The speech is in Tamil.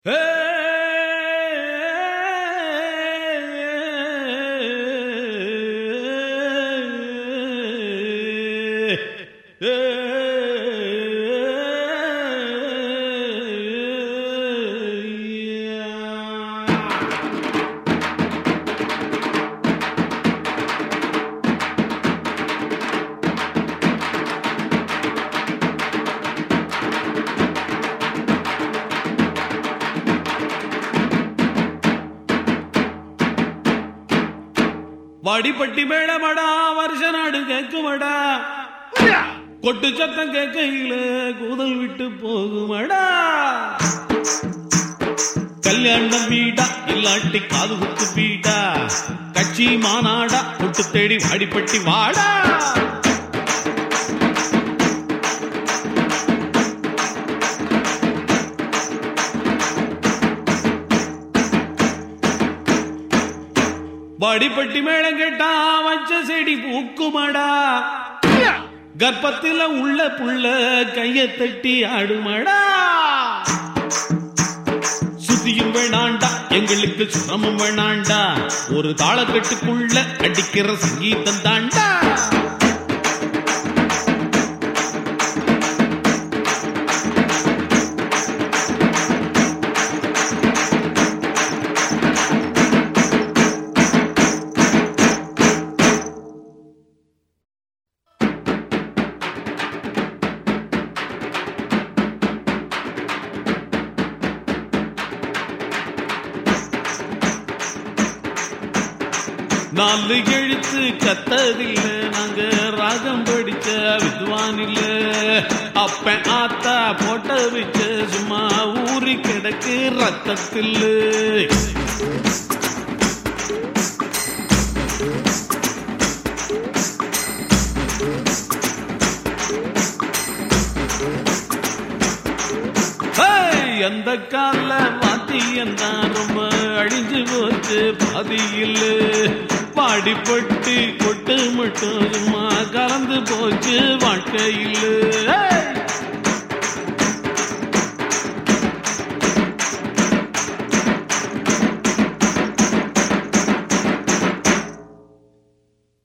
வாடிப்பட்டி மேளமடா வருஷ நாடு கேக்குமடா கொட்டு சத்தம் கேட்கையில கூதல் விட்டு போகுமடா கல்யாணம் வீடா இல்லாட்டி காது குத்து வீடா கட்சி மாநாடா கொட்டு தேடி வாடிப்பட்டி வாடா வாடிப்பட்டி மேளம் கேட்டா வச்ச செடி பூக்குமடா கர்ப்பத்தில உள்ள புள்ள கைய தட்டி ஆடுமடா சுத்தியும் வேணாண்டா எங்களுக்கு சிரமம் வேணாண்டா ஒரு தாளக்கட்டுக்குள்ள அடிக்கிற சங்கீதம் தாண்டா நாலு எழுத்து கத்ததில்ல நாங்க ராகம் படிச்ச வித்வான் இல்ல அப்ப ஆத்தா போட்ட வச்ச சும்மா ஊறி கிடக்கு ரத்தத்தில் எந்த கால வாத்தியம் தான் ரொம்ப அழிஞ்சு போச்சு பாதியில் பாடிப்பட்டு கொட்டு மட்டும் சும்மா கலந்து போச்சு வாழ்க்கையில்